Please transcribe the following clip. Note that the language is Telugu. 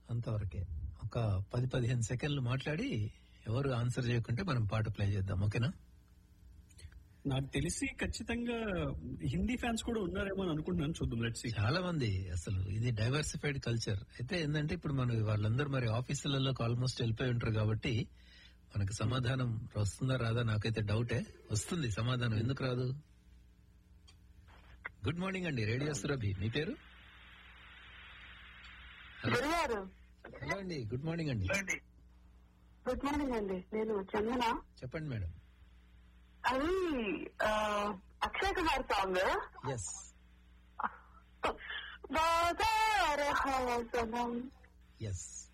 అంతవరకే ఒక పది పదిహేను సెకండ్లు మాట్లాడి ఎవరు ఆన్సర్ చేయకుంటే మనం పాట ప్లే చేద్దాం ఓకేనా నాకు తెలిసి ఖచ్చితంగా హిందీ ఫ్యాన్స్ కూడా ఉన్నారేమో అని అనుకుంటున్నాను చూద్దాం లెట్స్ చాలా మంది అసలు ఇది డైవర్సిఫైడ్ కల్చర్ అయితే ఏంటంటే ఇప్పుడు మన వాళ్ళందరూ మరి ఆఫీసులలోకి ఆల్మోస్ట్ వెళ్ళిపోయి ఉంటారు కాబట్టి మనకు సమాధానం వస్తుందా రాదా నాకైతే డౌటే వస్తుంది సమాధానం ఎందుకు రాదు గుడ్ మార్నింగ్ అండి రేడియో సురభి మీ పేరు గురుగారు హలో అండి గుడ్ మార్నింగ్ అండి గుడ్ మార్నింగ్ అండి నేను చందన చెప్పండి మేడం అది ఆ, అక్షయ్ కుమార్ సాంగ్ ఎస్ బాగా హాసనం ఎస్